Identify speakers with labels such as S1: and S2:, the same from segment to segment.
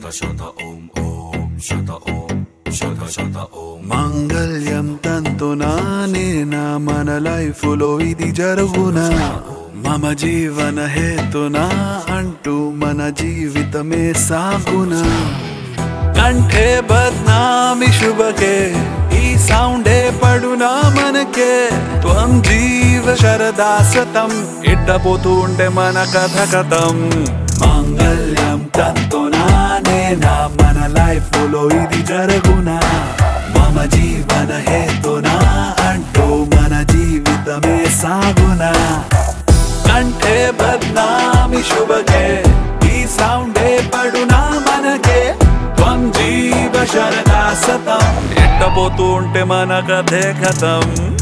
S1: శత శత ఓం ఓం శత ఓం శత శత ఓం
S2: మాంగళ్యం తంతునా నేనా మన లైఫ్ లో ఇది జరుగునా మమ జీవన హేతునా అంటూ మన జీవితమే సాగునా కంఠే బద్నామి శుభకే ఈ సౌండే పడునా మనకే త్వం జీవ శరదా సతం ఇట్టపోతూ ఉంటే మన కథ కథం మాంగళ్యం తంతునా నేనా మన లైఫ్ లో ఇది జరుగునా మమ జీవన హేతునా అంటూ మన జీవితమే సాగునా కంఠే బద్నామి శుభకే ఈ సౌండే పడునా మనకే త్వం జీవ శరదా సతం ఎట్టబోతూ ఉంటే మన కథే కథం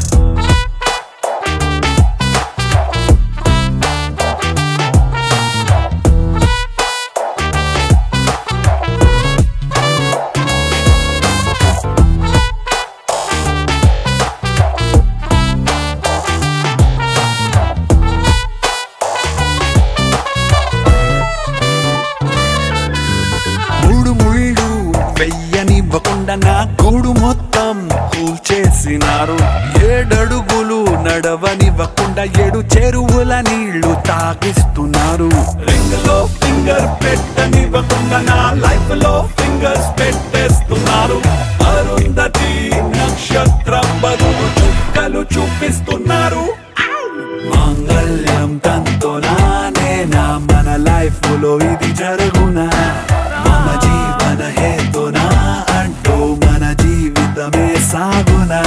S2: మూడు ముళ్ళు వెయ్యనివ్వకుండా నా గూడు మొత్తం కూల్చేసినారు ఏడడుగులు నడవనివ్వకుండా ఏడు చెరువుల నీళ్లు తాగిస్తున్నారు రింగ్ లో ఫింగర్ పెట్టనివ్వకుండా నా లైఫ్ లో ఫింగర్స్ పెట్టేస్తున్నారు అరుంధతి నక్షత్రం బదులు చుక్కలు చూపిస్తున్నారు మాంగళ్యం తంతోనా నేనా మన లైఫ్ లో ఇది జరుగునా మమ జీవన హేతునా అంటూ మన జీవితమే సాగునా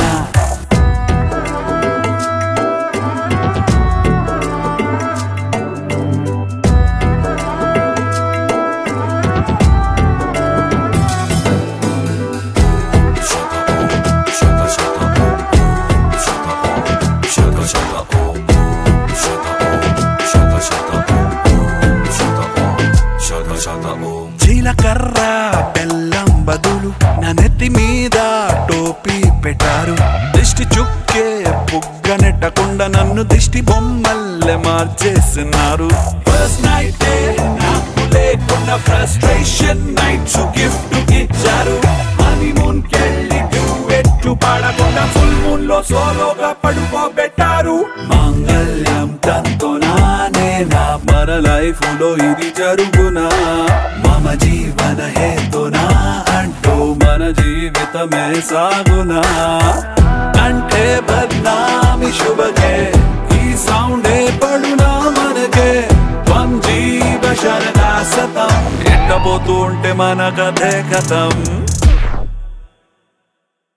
S1: శత శత ఓం శత ఓం శత శత ఓం శత ఓం శత శత ఓం శత ఓం శత శత ఓం
S2: జీలకర్ర బెల్లం బదులు నా నెత్తి మీద టోపీ పెట్టారు దిష్టి చుక్కే పుగ్గనెట్టకుండా నన్ను దిష్టి బొమ్మల్లే మార్చేస్తున్నారు ఫస్ట్ నైట్ నాకు లేకున్న ఫ్రస్ట్రేషన్ నైట్స్ గిఫ్ట్ ఇచ్చారు హనీమూన్ కెళ్ళి డ్యూయెట్లు పాడకుండా ఫుల్ మూన్ లో సోలోగా పడుకోబెట్టారు మాంగళ్యం తంతునా నేనా మన లైఫ్ లో ఇది జరుగునా మమ జీవన హేతునా అంటూ మన జీవితమే సాగునా అంటే బద్నామి శుభకే ఈ సౌండే పడునా మనకే త్వం జీవ శరదా సతం ఎట్టబోతూ ఉంటే మన కథే కథం